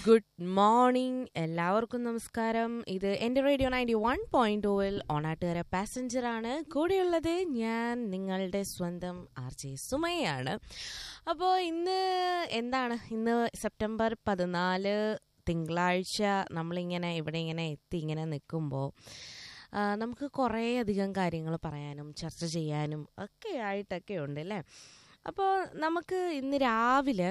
good morning എല്ലാവർക്കും നമസ്കാരം ഇത് എൻ്റെ റേഡിയോ നയൻറ്റി വൺ പോയിന്റ് ടൂവിൽ ഓണാട്ടുകാര പാസഞ്ചറാണ് കൂടെയുള്ളത് ഞാൻ നിങ്ങളുടെ സ്വന്തം ആർ ജെ സുമയാണ് അപ്പോൾ ഇന്ന് എന്താണ് ഇന്ന് സെപ്റ്റംബർ പതിനാല് തിങ്കളാഴ്ച നമ്മളിങ്ങനെ ഇവിടെ ഇങ്ങനെ എത്തി ഇങ്ങനെ നിൽക്കുമ്പോൾ ആ, നമുക്ക് കുറേ അധികം കാര്യങ്ങൾ പറയാനും ചർച്ച ചെയ്യാനും ഒക്കെ ആയിട്ടൊക്കെ ഉണ്ട് അല്ലേ അപ്പോൾ നമുക്ക് ഇന്ന് രാവിലെ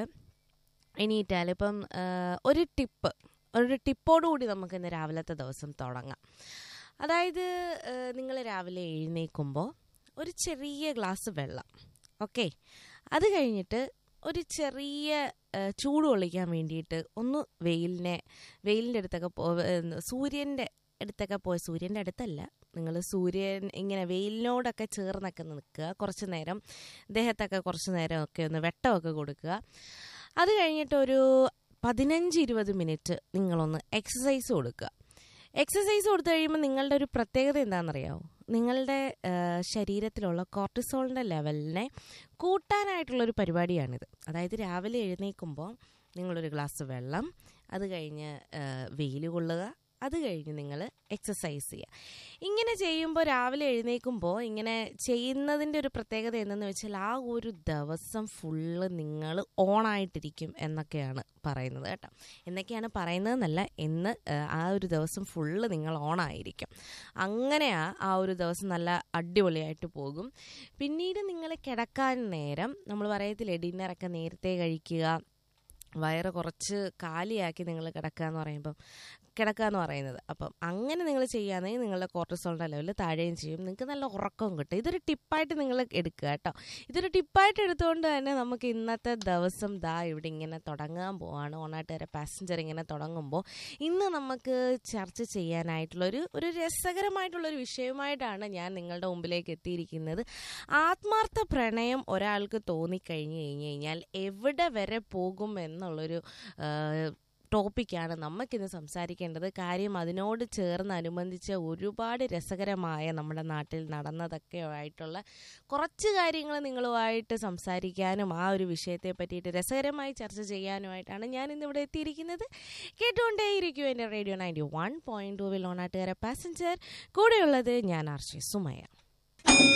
എണീറ്റാൽ ഇപ്പം ആ, ഒരു ടിപ്പ് ഒരു ടിപ്പോടുകൂടി നമുക്ക് ഇന്ന് രാവിലത്തെ ദിവസം തുടങ്ങാം അതായത് നിങ്ങൾ രാവിലെ എഴുന്നേൽക്കുമ്പോൾ ഒരു ചെറിയ ഗ്ലാസ് വെള്ളം ഓക്കെ അത് കഴിഞ്ഞിട്ട് ഒരു ചെറിയ ആ, ചൂട് കൊള്ളിക്കാൻ വേണ്ടിയിട്ട് ഒന്ന് വെയിലിനെ വെയിലിൻ്റെ അടുത്തൊക്കെ പോ ഏഹ് സൂര്യൻ്റെ അടുത്തൊക്കെ പോയി സൂര്യൻ്റെ അടുത്തല്ല നിങ്ങൾ സൂര്യൻ ഇങ്ങനെ വെയിലിനോടൊക്കെ ചേർന്നൊക്കെ നിൽക്കുക കുറച്ച് നേരം ദേഹത്തൊക്കെ കുറച്ച് നേരമൊക്കെ ഒന്ന് വെട്ടമൊക്കെ കൊടുക്കുക അത് കഴിഞ്ഞിട്ട് ഒരു പതിനഞ്ച് ഇരുപത് മിനിറ്റ് നിങ്ങളൊന്ന് എക്സസൈസ് കൊടുക്കുക എക്സസൈസ് കൊടുത്തു കഴിയുമ്പോൾ നിങ്ങളുടെ ഒരു പ്രത്യേകത എന്താണെന്നറിയാമോ നിങ്ങളുടെ ആ, ശരീരത്തിലുള്ള കോർട്ടിസോളിൻ്റെ ലെവലിനെ കൂട്ടാനായിട്ടുള്ളൊരു പരിപാടിയാണിത് അതായത് രാവിലെ എഴുന്നേൽക്കുമ്പോൾ നിങ്ങളൊരു ഗ്ലാസ് വെള്ളം അത് കഴിഞ്ഞ് വെയിൽ കൊള്ളുക അത് കഴിഞ്ഞ് നിങ്ങൾ എക്സസൈസ് ചെയ്യുക ഇങ്ങനെ ചെയ്യുമ്പോൾ രാവിലെ എഴുന്നേൽക്കുമ്പോൾ ഇങ്ങനെ ചെയ്യുന്നതിൻ്റെ ഒരു പ്രത്യേകത എന്തെന്ന് വെച്ചാൽ ആ ഒരു ദിവസം ഫുള്ള് നിങ്ങൾ ഓണായിട്ടിരിക്കും എന്നൊക്കെയാണ് പറയുന്നത് കേട്ടോ എന്നൊക്കെയാണ് പറയുന്നതെന്നല്ല എന്ന് ആ, ആ ഒരു ദിവസം ഫുള്ള് നിങ്ങൾ ഓണായിരിക്കും അങ്ങനെയാ ആ ഒരു ദിവസം നല്ല അടിപൊളിയായിട്ട് പോകും പിന്നീട് നിങ്ങൾ കിടക്കാൻ നേരം നമ്മൾ പറയത്തില്ലേ ഡിന്നറൊക്കെ നേരത്തെ കഴിക്കുക വയറ് കുറച്ച് കാലിയാക്കി നിങ്ങൾ കിടക്കുക എന്ന് പറയുമ്പം കിടക്കുക എന്ന് പറയുന്നത് അപ്പം അങ്ങനെ നിങ്ങൾ ചെയ്യുകയാണെങ്കിൽ നിങ്ങളുടെ കോർട്ടിസോളിൻ്റെ ലെവൽ താഴെയും ചെയ്യും നിങ്ങൾക്ക് നല്ല ഉറക്കവും കിട്ടും ഇതൊരു ടിപ്പായിട്ട് നിങ്ങൾ എടുക്കുക കേട്ടോ ഇതൊരു ടിപ്പായിട്ട് എടുത്തുകൊണ്ട് തന്നെ നമുക്ക് ഇന്നത്തെ ദിവസം ദാ ഇവിടെ ഇങ്ങനെ തുടങ്ങാൻ പോവാണ് ഓണാട്ടുകാരെ പാസഞ്ചർ ഇങ്ങനെ തുടങ്ങുമ്പോൾ ഇന്ന് നമുക്ക് ചർച്ച ചെയ്യാനായിട്ടുള്ളൊരു ഒരു രസകരമായിട്ടുള്ളൊരു വിഷയമായിട്ടാണ് ഞാൻ നിങ്ങളുടെ മുമ്പിലേക്ക് എത്തിയിരിക്കുന്നത് ആത്മാർത്ഥ പ്രണയം ഒരാൾക്ക് തോന്നിക്കഴിഞ്ഞു കഴിഞ്ഞു കഴിഞ്ഞാൽ എവിടെ വരെ പോകും എന്നുള്ളൊരു ആ, ടോപ്പിക്കാണ് നമുക്കിന്ന് സംസാരിക്കേണ്ടത് കാര്യം അതിനോട് ചേർന്ന് അനുബന്ധിച്ച് ഒരുപാട് രസകരമായ നമ്മുടെ നാട്ടിൽ നടന്നതൊക്കെ ആയിട്ടുള്ള കുറച്ച് കാര്യങ്ങൾ നിങ്ങളുമായിട്ട് സംസാരിക്കാനും ആ ഒരു വിഷയത്തെ പറ്റിയിട്ട് രസകരമായി ചർച്ച ചെയ്യാനുമായിട്ടാണ് ഞാൻ ഇന്നിവിടെ എത്തിയിരിക്കുന്നത് കേട്ടുകൊണ്ടേയിരിക്കും എൻ്റെ റേഡിയോ നയൻറ്റി വൺ പോയിൻറ്റ് ടൂവിൽ ഓണാട്ടുകാര പാസഞ്ചർ കൂടെയുള്ളത് ഞാൻ ആർഷി സുമയ